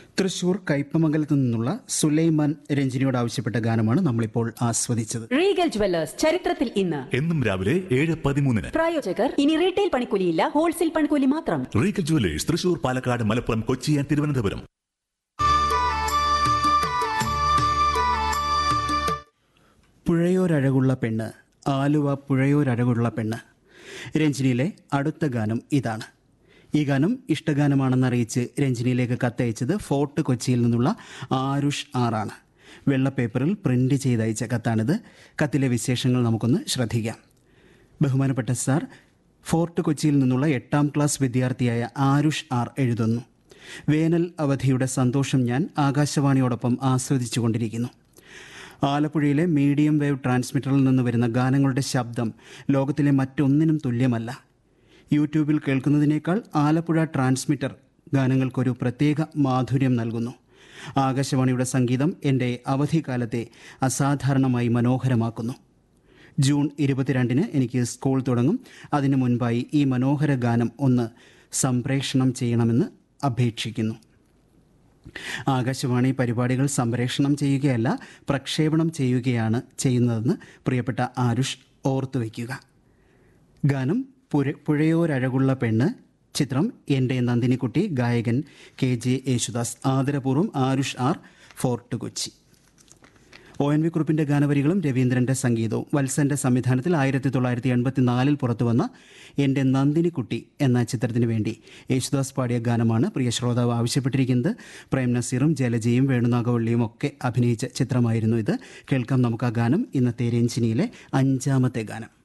തൃശൂർ കയ്പമംഗലത്തു നിന്നുള്ള സുലൈമാൻ രഞ്ജിനിയോട് ആവശ്യപ്പെട്ട ഗാനമാണ് നമ്മളിപ്പോൾ ആസ്വദിച്ചത് റീഗൽ ജുവല്ലേഴ്സ് ചരിത്രത്തിൽ ഇന്ന് എന്നും രാവിലെ ഏഴ് പതിമൂന്നിന് പ്രായോജകർ ഇനി റീറ്റെയിൽ പണിക്കൂലിയില്ല ഹോൾസെയിൽ പണിക്കൂലി മാത്രം Regal Jewellers Thrissur Palakkad Malappuram Kochi and Thiruvananthapuram പുഴയോരഴകുള്ള പെണ്ണ് ആലുവ പുഴയോരഴകുള്ള പെണ്ണ് രഞ്ജിനിയിലെ അടുത്ത ഗാനം ഇതാണ് ഈ ഗാനം ഇഷ്ടഗാനമാണെന്നറിയിച്ച് രഞ്ജിനിയിലേക്ക് കത്തയച്ചത് ഫോർട്ട് കൊച്ചിയിൽ നിന്നുള്ള ആരുഷ് ആറാണ് വെള്ള പേപ്പറിൽ പ്രിന്റ് ചെയ്തയച്ച കത്താണിത് കത്തിലെ വിശേഷങ്ങൾ നമുക്കൊന്ന് ശ്രദ്ധിക്കാം ബഹുമാനപ്പെട്ട സാർ ഫോർട്ട് കൊച്ചിയിൽ നിന്നുള്ള എട്ടാം ക്ലാസ് വിദ്യാർത്ഥിയായ ആരുഷ് ആർ എഴുതുന്നു വേനൽ അവധിയുടെ സന്തോഷം ഞാൻ ആകാശവാണിയോടൊപ്പം ആസ്വദിച്ചുകൊണ്ടിരിക്കുന്നു ആലപ്പുഴയിലെ മീഡിയം വേവ് ട്രാൻസ്മിറ്ററിൽ നിന്ന് വരുന്ന ഗാനങ്ങളുടെ ശബ്ദം ലോകത്തിലെ മറ്റൊന്നിനും തുല്യമല്ല യൂട്യൂബിൽ കേൾക്കുന്നതിനേക്കാൾ ആലപ്പുഴ ട്രാൻസ്മിറ്റർ ഗാനങ്ങൾക്കൊരു പ്രത്യേക മാധുര്യം നൽകുന്നു ആകാശവാണിയുടെ സംഗീതം എൻ്റെ അവധിക്കാലത്തെ അസാധാരണമായി മനോഹരമാക്കുന്നു ജൂൺ ഇരുപത്തിരണ്ടിന് എനിക്ക് സ്കൂൾ തുടങ്ങും അതിനു മുൻപായി ഈ മനോഹര ഗാനം ഒന്ന് സംപ്രേഷണം ചെയ്യണമെന്ന് അപേക്ഷിക്കുന്നു ആകാശവാണി പരിപാടികൾ സംപ്രേഷണം ചെയ്യുകയല്ല പ്രക്ഷേപണം ചെയ്യുകയാണ് ചെയ്യുന്നതെന്ന് പ്രിയപ്പെട്ട ആരുഷ് ഓർത്തു വയ്ക്കുക ഗാനം പുര പുഴയോരഴകുള്ള പെണ്ണ് ചിത്രം എൻ്റെ നന്ദിനിക്കുട്ടി ഗായകൻ കെ ജെ യേശുദാസ് ആദരപൂർവ്വം Aarush R Fort Kochi O N V കുറുപ്പിന്റെ ഗാനവരികളും രവീന്ദ്രന്റെ സംഗീതവും വത്സന്റെ സംവിധാനത്തിൽ ആയിരത്തി തൊള്ളായിരത്തി എൺപത്തിനാലിൽ പുറത്തുവന്ന എൻ്റെ നന്ദിനിക്കുട്ടി എന്ന ചിത്രത്തിന് വേണ്ടി യേശുദാസ് പാടിയ ഗാനമാണ് പ്രിയ ശ്രോതാവ് ആവശ്യപ്പെട്ടിരിക്കുന്നത് പ്രേം നസീറും ജലജയും വേണുനാഗവള്ളിയും ഒക്കെ അഭിനയിച്ച ചിത്രമായിരുന്നു ഇത് കേൾക്കാം നമുക്ക് ആ ഗാനം ഇന്നത്തെ രഞ്ജിനിയിലെ അഞ്ചാമത്തെ ഗാനം